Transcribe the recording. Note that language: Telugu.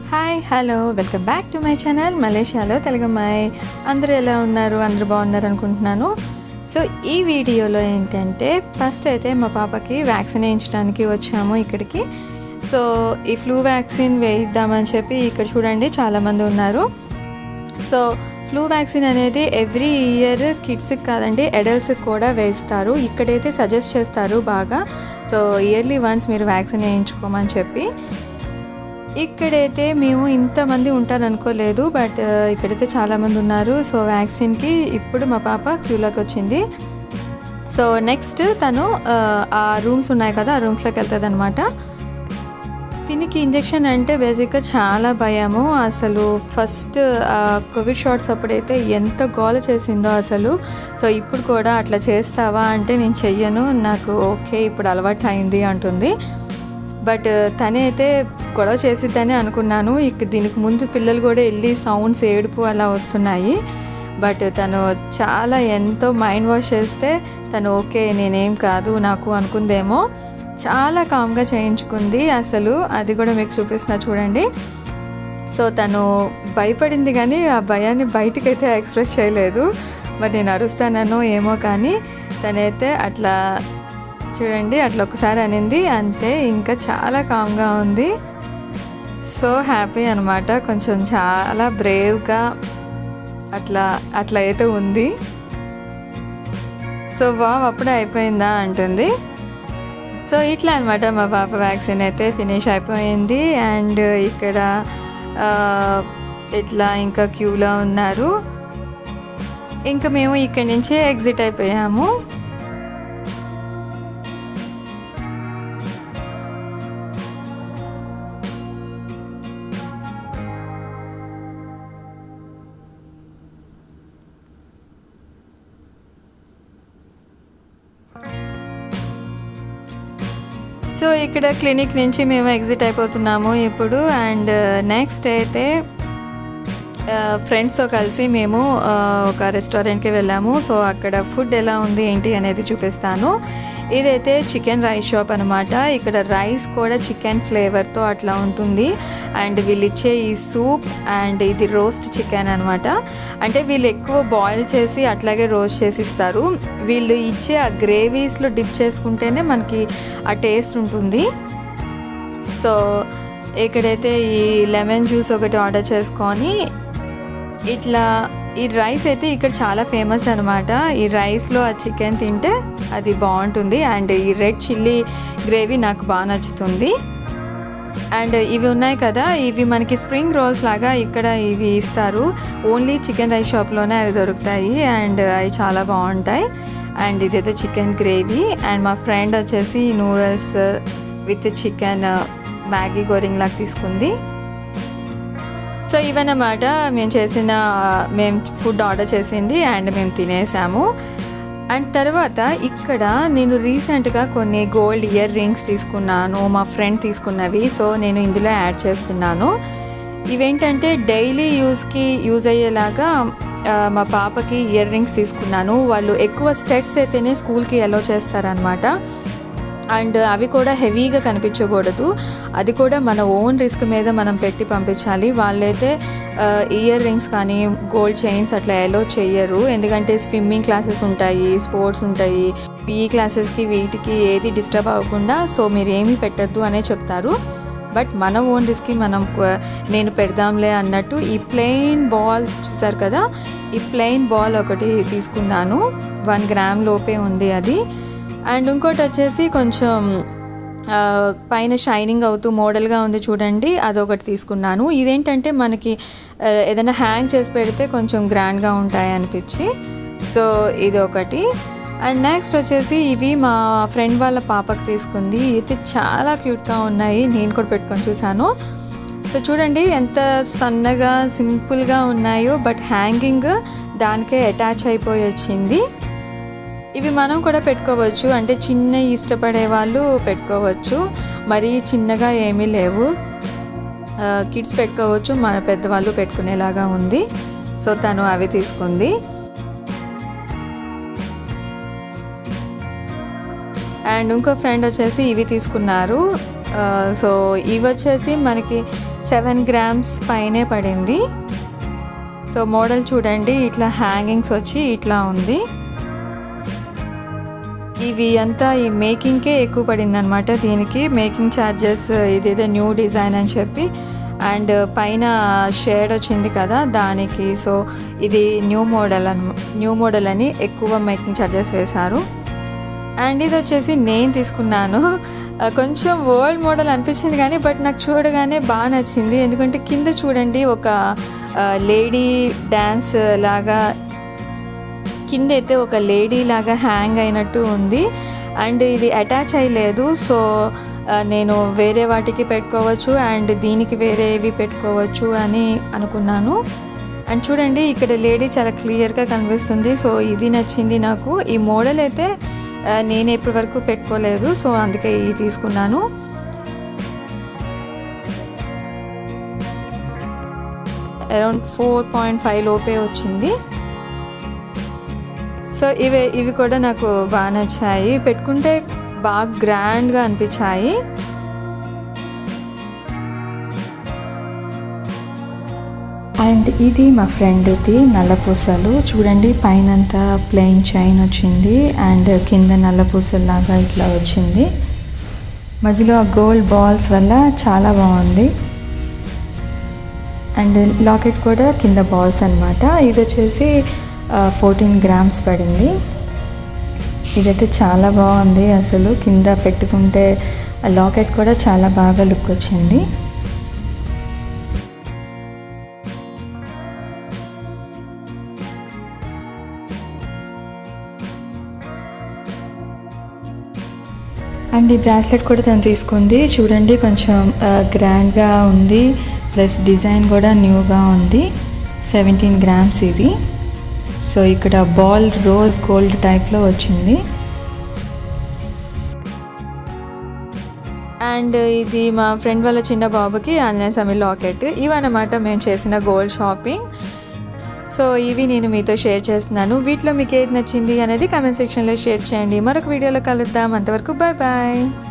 hi hello welcome back to my channel మలేషియాలో తెలుగమ్మాయి అందరూ ఎలా ఉన్నారు అందరూ బాగున్నారు అనుకుంటున్నాను సో ఈ వీడియోలో ఏంటంటే ఫస్ట్ అయితే మా పాపకి వ్యాక్సిన్ వేయించడానికి వచ్చాము ఇక్కడికి సో ఈ ఫ్లూ వ్యాక్సిన్ వేయిద్దామని చెప్పి ఇక్కడ చూడండి చాలామంది ఉన్నారు సో ఫ్లూ వ్యాక్సిన్ అనేది ఎవ్రీ ఇయర్ కిడ్స్కి కాదండి అడల్ట్స్కి కూడా వేస్తారు ఇక్కడైతే సజెస్ట్ చేస్తారు బాగా సో ఇయర్లీ వన్స్ మీరు వ్యాక్సిన్ వేయించుకోమని చెప్పి ఇక్కడైతే మేము ఇంతమంది ఉంటారు అనుకోలేదు బట్ ఇక్కడైతే చాలామంది ఉన్నారు సో వ్యాక్సిన్కి ఇప్పుడు మా పాప క్యూలోకి వచ్చింది సో నెక్స్ట్ తను ఆ, ఆ రూమ్స్ ఉన్నాయి కదా ఆ రూమ్స్లోకి వెళ్తుంది అనమాట దీనికి ఇంజెక్షన్ అంటే బేసిక్గా చాలా భయము అసలు ఫస్ట్ కోవిడ్ షాట్స్ అప్పుడైతే ఎంత గోల చేసిందో అసలు సో ఇప్పుడు కూడా అట్లా చేస్తావా అంటే నేను చెయ్యను నాకు ఓకే ఇప్పుడు అలవాటు అయింది అంటుంది బట్ తనే అయితే గొడవ చేసిద్దని అనుకున్నాను ఇక దీనికి ముందు పిల్లలు కూడా వెళ్ళి సౌండ్స్ ఏడుపు అలా వస్తున్నాయి బట్ తను చాలా ఎంతో మైండ్ వాష్ చేస్తే తను ఓకే నేనేం కాదు నాకు అనుకుందేమో చాలా కామ్గా చేయించుకుంది అసలు అది కూడా మీకు చూపిస్తున్నా చూడండి సో తను భయపడింది కానీ ఆ భయాన్ని బయటకైతే ఎక్స్ప్రెస్ చేయలేదు మరి నేను అరుస్తానో ఏమో కానీ తనైతే అట్లా చూడండి అట్లా ఒకసారి అనింది అంతే ఇంకా చాలా కామ్గా ఉంది సో హ్యాపీ అనమాట కొంచెం చాలా బ్రేవ్గా అట్లా అట్లా అయితే ఉంది సో బాబు అప్పుడే అయిపోయిందా అంటుంది సో ఇట్లా అనమాట మా పాప వ్యాక్సిన్ అయితే ఫినిష్ అయిపోయింది అండ్ ఇక్కడ ఆ, ఇట్లా ఇంకా క్యూలో ఉన్నారు ఇంకా మేము ఇక్కడి నుంచి ఎగ్జిట్ అయిపోయాము సో ఇక్కడ క్లినిక్ నుంచి మేము ఎగ్జిట్ అయిపోతున్నాము ఇప్పుడు అండ్ నెక్స్ట్ అయితే ఫ్రెండ్స్తో కలిసి మేము ఆ, ఒక రెస్టారెంట్కి వెళ్ళాము సో అక్కడ ఫుడ్ ఎలా ఉంది ఏంటి అనేది చూపిస్తాను ఇదైతే చికెన్ రైస్ షాప్ అనమాట ఇక్కడ రైస్ కూడా చికెన్ ఫ్లేవర్తో అట్లా ఉంటుంది అండ్ వీళ్ళు ఇచ్చే ఈ సూప్ అండ్ ఇది రోస్ట్ చికెన్ అనమాట అంటే వీళ్ళు ఎక్కువ బాయిల్ చేసి అట్లాగే రోస్ట్ చేసి ఇస్తారు వీళ్ళు ఇచ్చే ఆ గ్రేవీస్లో డిప్ చేసుకుంటేనే మనకి ఆ టేస్ట్ ఉంటుంది సో ఇక్కడైతే ఈ లెమన్ జ్యూస్ ఒకటి ఆర్డర్ చేసుకొని ఇట్లా ఈ రైస్ అయితే ఇక్కడ చాలా ఫేమస్ అనమాట ఈ రైస్లో ఆ చికెన్ తింటే అది బాగుంటుంది అండ్ ఈ రెడ్ చిల్లీ గ్రేవీ నాకు బాగా నచ్చుతుంది అండ్ ఇవి ఉన్నాయి కదా ఇవి మనకి స్ప్రింగ్ రోల్స్ లాగా ఇక్కడ ఇవి ఇస్తారు ఓన్లీ చికెన్ రైస్ షాప్లోనే అవి దొరుకుతాయి అండ్ అవి చాలా బాగుంటాయి అండ్ ఇదైతే చికెన్ గ్రేవీ అండ్ మా ఫ్రెండ్ వచ్చేసి noodles with chicken Maggi goreng లాగా తీసుకుంది సో ఇవన్నమాట మేము చేసిన మేము ఫుడ్ ఆర్డర్ చేసింది అండ్ మేము తినేసాము అండ్ తర్వాత ఇక్కడ నేను రీసెంట్గా కొన్ని గోల్డ్ ఇయర్ రింగ్స్ తీసుకున్నాను మా ఫ్రెండ్ తీసుకున్నవి సో నేను ఇందులో యాడ్ చేస్తున్నాను ఇవేంటంటే డైలీ యూస్కి యూజ్ అయ్యేలాగా ఆ, మా పాపకి ఇయర్ రింగ్స్ తీసుకున్నాను వాళ్ళు ఎక్కువ స్టెట్స్ అయితేనే స్కూల్కి ఎలో చేస్తారనమాట అండ్ అవి కూడా హెవీగా కనిపించకూడదు అది కూడా మన ఓన్ రిస్క్ మీద మనం పెట్టి పంపించాలి వాళ్ళైతే ఇయర్ రింగ్స్ కానీ గోల్డ్ చైన్స్ అట్లా ఎలో చెయ్యరు ఎందుకంటే స్విమ్మింగ్ క్లాసెస్ ఉంటాయి స్పోర్ట్స్ ఉంటాయి పీఈ క్లాసెస్కి వీటికి ఏది డిస్టర్బ్ అవ్వకుండా సో మీరు ఏమీ పెట్టద్దు అనే చెప్తారు బట్ మన ఓన్ రిస్క్కి మనం క- నేను పెడదాంలే అన్నట్టు ఈ ప్లెయిన్ బాల్ చూసారు కదా ఈ ప్లెయిన్ బాల్ ఒకటి తీసుకున్నాను వన్ గ్రామ్ లోపే ఉంది అది అండ్ ఇంకోటి వచ్చేసి కొంచెం ఆ, పైన షైనింగ్ అవుతూ మోడల్గా ఉంది చూడండి అదొకటి తీసుకున్నాను ఇదేంటంటే మనకి ఆ, ఏదైనా హ్యాంగ్ చేసి పెడితే కొంచెం గ్రాండ్గా ఉంటాయి అనిపించి సో ఇది ఒకటి అండ్ నెక్స్ట్ వచ్చేసి ఇవి మా ఫ్రెండ్ వాళ్ళ పాపకు తీసుకుంది ఇది చాలా క్యూట్గా ఉన్నాయి నేను కూడా పెట్టుకొని చూసాను సో చూడండి ఎంత సన్నగా సింపుల్గా ఉన్నాయో బట్ హ్యాంగింగ్ దానికే అటాచ్ అయిపోయి వచ్చింది ఇవి మనం కూడా పెట్టుకోవచ్చు అంటే చిన్న ఇష్టపడే వాళ్ళు పెట్టుకోవచ్చు మరీ చిన్నగా ఏమీ లేవు కిడ్స్ పెట్టుకోవచ్చు మన పెద్దవాళ్ళు పెట్టుకునేలాగా ఉంది సో తను అవి తీసుకుంది అండ్ ఇంకో ఫ్రెండ్ వచ్చేసి ఇవి తీసుకున్నారు సో ఇవి వచ్చేసి మనకి సెవెన్ గ్రామ్స్ పైనే పడింది సో మోడల్ చూడండి ఇట్లా హ్యాంగింగ్స్ వచ్చి ఇట్లా ఉంది ఇవి అంతా ఈ మేకింగ్కే ఎక్కువ పడింది అనమాట దీనికి మేకింగ్ ఛార్జెస్ ఇదేదో న్యూ డిజైన్ అని చెప్పి అండ్ పైన షేడ్ వచ్చింది కదా దానికి సో ఇది new model an new model అని ఎక్కువ మేకింగ్ ఛార్జెస్ వేశారు అండ్ ఇది వచ్చేసి నేను తీసుకున్నాను కొంచెం వరల్డ్ మోడల్ అనిపించింది కానీ బట్ నాకు చూడగానే బాగా నచ్చింది ఎందుకంటే కింద చూడండి ఒక లేడీ డ్యాన్స్ లాగా కింద అయితే ఒక లేడీ లాగా హ్యాంగ్ అయినట్టు ఉంది అండ్ ఇది అటాచ్ అయ్యలేదు సో నేను వేరే వాటికి పెట్టుకోవచ్చు అండ్ దీనికి వేరేవి పెట్టుకోవచ్చు అని అనుకున్నాను అండ్ చూడండి ఇక్కడ లేడీ చాలా క్లియర్గా కనిపిస్తుంది సో ఇది నచ్చింది నాకు ఈ మోడల్ అయితే నేను ఇప్పటి వరకు పెట్టుకోలేదు సో అందుకే ఇది తీసుకున్నాను అరౌండ్ ఫోర్ పాయింట్ ఫైవ్ లోపే వచ్చింది సో ఇవి ఇవి కూడా నాకు బాగా నచ్చాయి పెట్టుకుంటే బాగా గ్రాండ్గా అనిపించాయి అండ్ ఇది మా ఫ్రెండ్ది నల్లపూసలు చూడండి పైన అంతా ప్లెయిన్ చైన్ వచ్చింది అండ్ కింద నల్లపూసల్లాగా ఇట్లా వచ్చింది మధ్యలో ఆ గోల్డ్ బాల్స్ వల్ల చాలా బాగుంది అండ్ లాకెట్ కూడా కింద బాల్స్ అనమాట ఇది వచ్చేసి ఫోర్టీన్ గ్రామ్స్ పడింది ఇదైతే చాలా బాగుంది అసలు కింద పెట్టుకుంటే ఆ లాకెట్ కూడా చాలా బాగా లుక్ వచ్చింది అండ్ ఈ బ్రాస్లెట్ కూడా తను తీసుకుంది చూడండి కొంచెం గ్రాండ్గా ఉంది ప్లస్ డిజైన్ కూడా న్యూగా ఉంది సెవెంటీన్ గ్రామ్స్ ఇది సో ఇక్కడ బాల్ రోజ్ గోల్డ్ టైప్లో వచ్చింది అండ్ ఇది మా ఫ్రెండ్ వాళ్ళ చిన్న బాబుకి ఆంజనేయ స్వామి లాకెట్ ఇవన్నమాట మేము చేసిన గోల్డ్ షాపింగ్ సో ఇవి నేను మీతో షేర్ చేస్తున్నాను వీటిలో మీకు ఏది నచ్చింది అనేది కామెంట్ సెక్షన్లో షేర్ చేయండి మరొక వీడియోలో కలుద్దాం అంతవరకు బాయ్ బాయ్